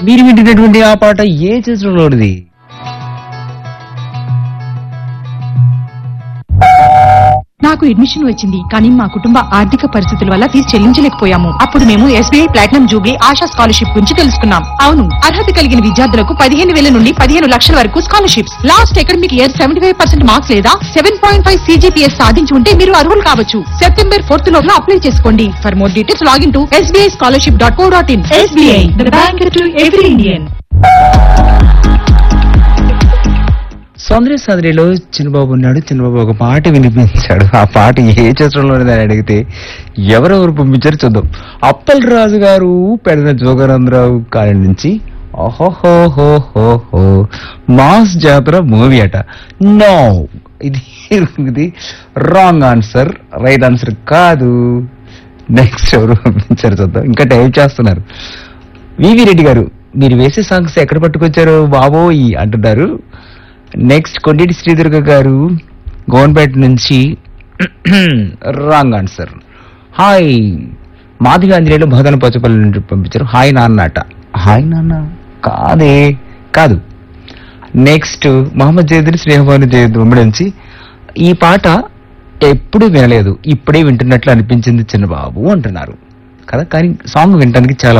మీరు వింటున్నటువంటి ఆ పాట ఏ చిత్రంలోనిది నాకు అడ్మిషన్ వచ్చింది కానీ మా కుటుంబ ఆర్థిక పరిస్థితుల వల్ల ఫీజు చెల్లించలేకపోయాము అప్పుడు మేము SBI platinum jubilee Asha scholarship గురించి తెలుసుకున్నాం అవును అర్హత కలిగిన విద్యార్థులకు పదిహేను వేల నుండి పదిహేను లక్షల వరకు scholarships last academic year seventy five percent marks లేదా సెవెన్ పాయింట్ ఫైవ్ సీజీపీఎస్ సాధించి ఉంటే మీరు అర్హులు కావచ్చు సెప్టెంబర్ ఫోర్త్ లోపల అప్లై చేసుకోండి for more details login to SBI scholarship dot co dot in SBI bank to every Indian Soundarya సాదరిలో చిన్నబాబు ఉన్నాడు చిన్నబాబు ఒక పాట వినిపించాడు ఆ పాట ఏ చిత్రంలోనిది అని అడిగితే ఎవరెవరు పంపించారు చూద్దాం అప్పల్ రాజు గారు పెద్ద జోగరాంధ్రరావు కాలం నుంచి ఓహోహోహోహో మాస్ జాతర మూవీ అట నో ఇది ఇది రాంగ్ ఆన్సర్ రైట్ ఆన్సర్ కాదు నెక్స్ట్ ఎవరు పంపించారు చూద్దాం ఇంకా టైప్ చేస్తున్నారు వివి రెడ్డి గారు మీరు వేసే సాంగ్స్ ఎక్కడ పట్టుకొచ్చారు బాబోయ్ అంటున్నారు నెక్స్ట్ కొండేటి శ్రీదుర్గ గారు గవర్నమెంట్ నుంచి wrong answer hi Madiga Anjaneyulu Bodhan Pachchapalli నుండి పంపించారు హాయ్ నాన్న అట హాయ్ నాన్న కాదే కాదు నెక్స్ట్ మహమ్మద్ జయదుని స్నేహభాను జయద్ ఉమ్మడి నుంచి ఈ పాట ఎప్పుడు వినలేదు ఇప్పుడే వింటున్నట్లు అనిపించింది చిన్నబాబు అంటున్నారు కదా కానీ సాంగ్ వినడానికి చాలా